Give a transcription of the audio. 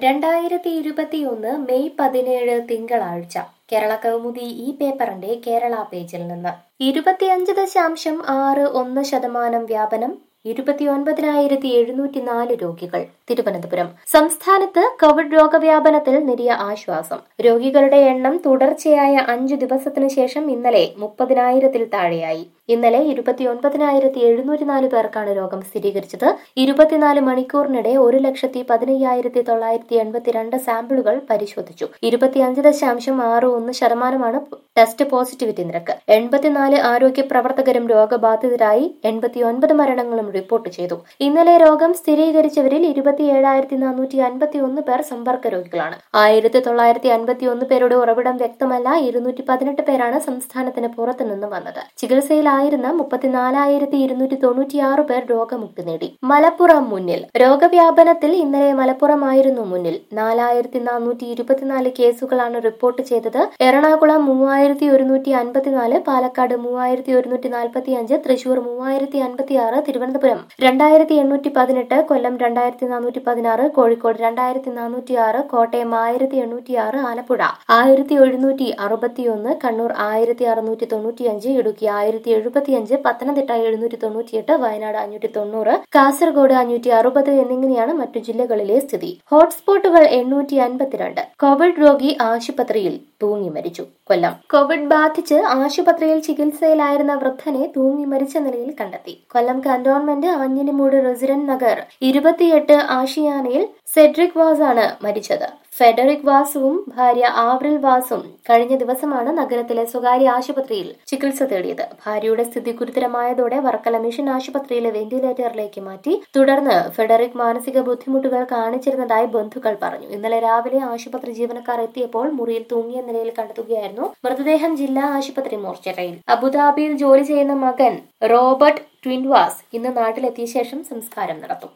രണ്ടായിരത്തി ഇരുപത്തിയൊന്ന് മെയ് പതിനേഴ് തിങ്കളാഴ്ച കേരള കൗമുദി ഈ പേപ്പറിന്റെ കേരള പേജിൽ നിന്ന് ഇരുപത്തിയഞ്ച് ദശാംശം ആറ് ഒന്ന് ശതമാനം വ്യാപനം ഇരുപത്തിയൊൻപതിനായിരത്തി എഴുന്നൂറ്റി നാല് രോഗികൾ തിരുവനന്തപുരം സംസ്ഥാനത്ത് കോവിഡ് രോഗവ്യാപനത്തിൽ നേരിയ ആശ്വാസം രോഗികളുടെ എണ്ണം തുടർച്ചയായ അഞ്ചു ദിവസത്തിനു ശേഷം ഇന്നലെ മുപ്പതിനായിരത്തിൽ താഴെയായി ഇന്നലെ ഇരുപത്തിയൊൻപതിനായിരത്തി എഴുന്നൂറ്റി നാല് പേർക്കാണ് രോഗം സ്ഥിരീകരിച്ചത് ഇരുപത്തിനാല് മണിക്കൂറിനിടെ ഒരു ലക്ഷത്തി പതിനയ്യായിരത്തി തൊള്ളായിരത്തി എൺപത്തിരണ്ട് സാമ്പിളുകൾ പരിശോധിച്ചു ഇരുപത്തിയഞ്ച് ദശാംശം ആറ് ഒന്ന് ശതമാനമാണ് ടെസ്റ്റ് പോസിറ്റിവിറ്റി നിരക്ക് എൺപത്തിനാല് ആരോഗ്യ പ്രവർത്തകരും രോഗബാധിതരായി എൺപത്തിയൊൻപത് മരണങ്ങളും റിപ്പോർട്ട് ചെയ്തു ഇന്നലെ രോഗം സ്ഥിരീകരിച്ചവരിൽ ഇരുപത്തിയേഴായിരത്തി നാനൂറ്റി അൻപത്തി ഒന്ന് പേർ സമ്പർക്ക രോഗികളാണ് ആയിരത്തി തൊള്ളായിരത്തി അൻപത്തി ഒന്ന് പേരുടെ ഉറവിടം വ്യക്തമല്ല ഇരുന്നൂറ്റി പതിനെട്ട് പേരാണ് സംസ്ഥാനത്തിന് പുറത്തുനിന്ന് വന്നത് ചികിത്സയിലായിരുന്ന മുപ്പത്തിനാലായിരത്തി ഇരുന്നൂറ്റി തൊണ്ണൂറ്റിയാറ് പേർ രോഗമുക്തി നേടി മലപ്പുറം മുന്നിൽ രോഗവ്യാപനത്തിൽ ഇന്നലെ മലപ്പുറമായിരുന്നു മുന്നിൽ നാലായിരത്തി നാനൂറ്റി ഇരുപത്തിനാല് കേസുകളാണ് റിപ്പോർട്ട് ചെയ്തത് എറണാകുളം മൂവായിരത്തി ഒരുന്നൂറ്റി അൻപത്തിനാല് പാലക്കാട് മൂവായിരത്തി ഒരുന്നൂറ്റി നാൽപ്പത്തി അഞ്ച് തൃശൂർ മൂവായിരത്തി അൻപത്തി ആറ് തിരുവനന്തപുരം രണ്ടായിരത്തി എണ്ണൂറ്റി പതിനെട്ട് കൊല്ലം രണ്ടായിരത്തി നാനൂറ്റി പതിനാറ് കോഴിക്കോട് രണ്ടായിരത്തി നാനൂറ്റി ആറ് കോട്ടയം ആയിരത്തി എണ്ണൂറ്റി ആറ് ആലപ്പുഴ ആയിരത്തി എഴുന്നൂറ്റി അറുപത്തിയൊന്ന് കണ്ണൂർ ആയിരത്തി അറുന്നൂറ്റി തൊണ്ണൂറ്റിയഞ്ച് ഇടുക്കി ആയിരത്തി എഴുപത്തിയഞ്ച് പത്തനംതിട്ട എഴുന്നൂറ്റി തൊണ്ണൂറ്റിയെട്ട് വയനാട് അഞ്ഞൂറ്റി തൊണ്ണൂറ് കാസർഗോഡ് അഞ്ഞൂറ്റി അറുപത് എന്നിങ്ങനെയാണ് മറ്റു ജില്ലകളിലെ സ്ഥിതി ഹോട്ട്സ്പോട്ടുകൾ എണ്ണൂറ്റി അൻപത്തിരണ്ട് കോവിഡ് രോഗി ആശുപത്രിയിൽ തൂങ്ങി മരിച്ചു കൊല്ലം കോവിഡ് ബാധിച്ച് ആശുപത്രിയിൽ ചികിത്സയിലായിരുന്ന വൃദ്ധനെ തൂങ്ങി മരിച്ച നിലയിൽ കണ്ടെത്തി കൊല്ലം കന്റോൺമെന്റ് ആഞ്ഞിലിമൂട് റെസിഡന്റ് നഗർ ഇരുപത്തിയെട്ട് ആഷിയാനയിൽ സെഡ്രിക് വാസാണ് മരിച്ചത് ഫെഡറിക് വാസുവും ഭാര്യ ആവ്രിൽ വാസും കഴിഞ്ഞ ദിവസമാണ് നഗരത്തിലെ സ്വകാര്യ ആശുപത്രിയിൽ ചികിത്സ തേടിയത് ഭാര്യയുടെ സ്ഥിതി ഗുരുതരമായതോടെ വർക്കല മിഷൻ ആശുപത്രിയിലെ വെന്റിലേറ്ററിലേക്ക് മാറ്റി തുടർന്ന് ഫെഡറിക് മാനസിക ബുദ്ധിമുട്ടുകൾ കാണിച്ചിരുന്നതായി ബന്ധുക്കൾ പറഞ്ഞു ഇന്നലെ രാവിലെ ആശുപത്രി ജീവനക്കാർ എത്തിയപ്പോൾ മുറിയിൽ തൂങ്ങിയ നിലയിൽ കണ്ടെത്തുകയായിരുന്നു മൃതദേഹം ജില്ലാ ആശുപത്രി മോർച്ചറിയിൽ അബുദാബിയിൽ ജോലി ചെയ്യുന്ന മകൻ റോബർട്ട് ട്വിൻവാസ് ഇന്ന് നാട്ടിലെത്തിയ ശേഷം സംസ്കാരം നടത്തും